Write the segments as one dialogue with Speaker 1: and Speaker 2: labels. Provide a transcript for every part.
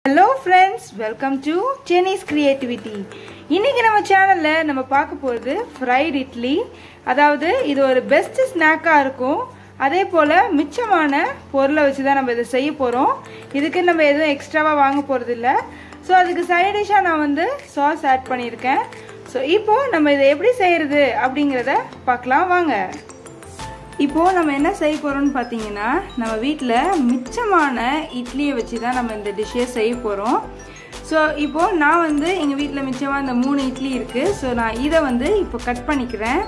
Speaker 1: hello friends welcome to Chennai's creativity இன்னைக்கு நம்ம சேனலில் நம்ம பார்க்க போகிறது ஃப்ரைட் இட்லி அதாவது இது ஒரு பெஸ்ட் ஸ்நாக்காக இருக்கும் அதே போல் மிச்சமான பொருளை வச்சு தான் நம்ம இதை செய்ய போகிறோம் இதுக்கு நம்ம எதுவும் எக்ஸ்ட்ராவாக வாங்க போகிறது இல்லை ஸோ அதுக்கு சைட் டிஷ்ஷாக நான் வந்து சாஸ் ஆட் பண்ணியிருக்கேன் ஸோ இப்போது நம்ம இதை எப்படி செய்கிறது அப்படிங்கிறத பார்க்கலாம் வாங்க இப்போது நம்ம என்ன செய்ய போகிறோம்னு பார்த்தீங்கன்னா நம்ம வீட்டில் மிச்சமான இட்லியை வச்சு தான் நம்ம இந்த டிஷ்ஷே செய்ய போகிறோம் ஸோ இப்போது நான் வந்து எங்கள் வீட்டில் மிச்சமாக இந்த மூணு இட்லி இருக்குது ஸோ நான் இதை வந்து இப்போ கட் பண்ணிக்கிறேன்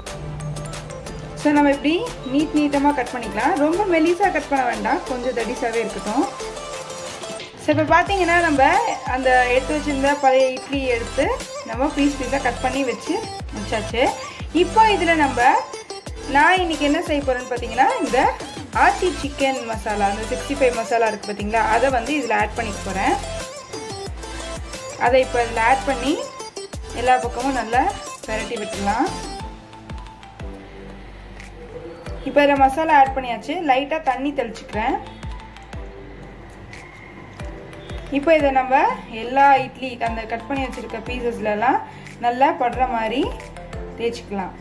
Speaker 1: ஸோ நம்ம இப்படி நீட் நீட்டமாக கட் பண்ணிக்கலாம் ரொம்ப மெலிசாக கட் பண்ண வேண்டாம் கொஞ்சம் தடிசாகவே இருக்கட்டும் ஸோ இப்போ பார்த்தீங்கன்னா நம்ம அந்த எடுத்து வச்சுருந்த பழைய இட்லி எடுத்து நம்ம பீஸ் பீஸாக கட் பண்ணி வச்சு வச்சாச்சு இப்போ இதில் நம்ம நான் இன்றைக்கி என்ன செய்ய போகிறேன்னு பார்த்தீங்கன்னா இந்த ஆச்சி சிக்கன் மசாலா அந்த சிக்ஸ்டி ஃபைவ் மசாலா இருக்குது பார்த்தீங்களா அதை வந்து இதில் ஆட் பண்ணிக்க போகிறேன் அதை இப்போ இதில் ஆட் பண்ணி எல்லா பக்கமும் நல்லா பெரட்டி விட்டுடலாம் இப்போ இதில் மசாலா ஆட் பண்ணியாச்சு லைட்டாக தண்ணி தெளிச்சுக்கிறேன் இப்போ இதை நம்ம எல்லா இட்லி அந்த கட் பண்ணி வச்சுருக்க பீசஸ்லலாம் நல்லா படுற மாதிரி தேய்ச்சிக்கலாம்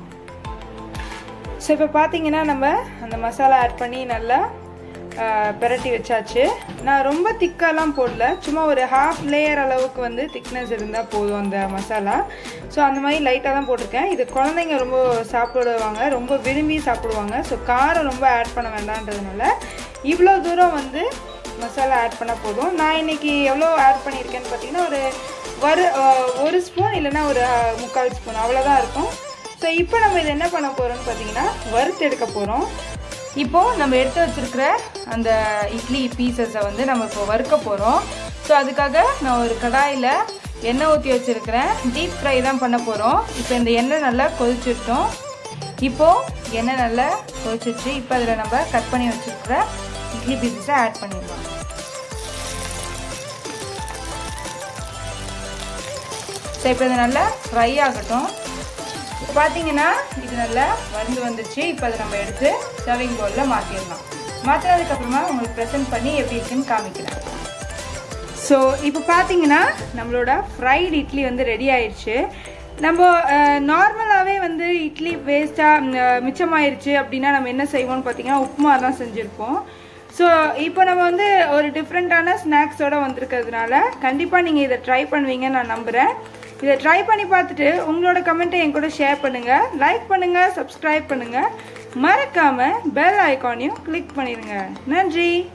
Speaker 1: ஸோ இப்போ பார்த்தீங்கன்னா நம்ம அந்த மசாலா ஆட் பண்ணி நல்லா பெரட்டி வச்சாச்சு நான் ரொம்ப திக்காலாம் போடல சும்மா ஒரு ஹாஃப் லேயர் அளவுக்கு வந்து திக்னஸ் இருந்தால் போதும் அந்த மசாலா ஸோ அந்த மாதிரி லைட்டாக தான் போட்டிருக்கேன் இது குழந்தைங்க ரொம்ப சாப்பிடுவாங்க ரொம்ப விரும்பி சாப்பிடுவாங்க ஸோ காரம் ரொம்ப ஆட் பண்ண வேண்டான்றதுனால இவ்வளோ தூரம் வந்து மசாலா ஆட் பண்ணால் போதும் நான் இன்றைக்கி எவ்வளோ ஆட் பண்ணியிருக்கேன்னு பார்த்தீங்கன்னா ஒரு ஒரு ஒரு ஸ்பூன் இல்லைன்னா ஒரு முக்கால் ஸ்பூன் அவ்வளோதான் இருக்கும் ஸோ இப்போ நம்ம இதை என்ன பண்ண போகிறோம்னு பார்த்தீங்கன்னா வறுத்து எடுக்க போகிறோம் இப்போது நம்ம எடுத்து வச்சுருக்கிற அந்த இட்லி பீசஸை வந்து நம்ம இப்போ வறுக்க போகிறோம் ஸோ அதுக்காக நான் ஒரு கடாயில் எண்ணெய் ஊற்றி வச்சுருக்கிறேன் டீப் ஃப்ரை தான் பண்ண போகிறோம் இப்போ இந்த எண்ணெய் நல்லா கொதிச்சிட்டோம் இப்போது எண்ணெய் நல்லா கொதிச்சிச்சு இப்போ அதில் நம்ம கட் பண்ணி வச்சுருக்கிற இட்லி பீசஸை ஆட் பண்ணிடலாம் ஸோ இப்போ இது நல்லா ஃப்ரை ஆகட்டும் இப்போ பார்த்தீங்கன்னா இது நல்லா வந்து வந்துச்சு இப்போ அதை நம்ம எடுத்து சர்விங் பவுலில் மாற்றிடலாம் மாற்றினதுக்கப்புறமா உங்களுக்கு ப்ரெசென்ட் பண்ணி எப்படி இருக்குன்னு காமிக்கிறேன் ஸோ இப்போ பார்த்தீங்கன்னா நம்மளோட ஃப்ரைட் இட்லி வந்து ரெடி ஆயிடுச்சு நம்ம நார்மலாகவே வந்து இட்லி வேஸ்ட்டாக மிச்சமாயிருச்சு அப்படின்னா நம்ம என்ன செய்வோம்னு பார்த்தீங்கன்னா உப்புமா தான் செஞ்சுருப்போம் ஸோ இப்போ நம்ம வந்து ஒரு டிஃப்ரெண்ட்டான ஸ்நாக்ஸோடு வந்திருக்கிறதுனால கண்டிப்பாக நீங்கள் இதை ட்ரை பண்ணுவீங்கன்னு நான் நம்புகிறேன் இதை ட்ரை பண்ணி பார்த்துட்டு உங்களோட கமெண்ட்டை என் கூட ஷேர் பண்ணுங்கள் லைக் பண்ணுங்கள் சப்ஸ்கிரைப் பண்ணுங்கள் மறக்காமல் பெல் ஐக்கானையும் கிளிக் பண்ணிடுங்க நன்றி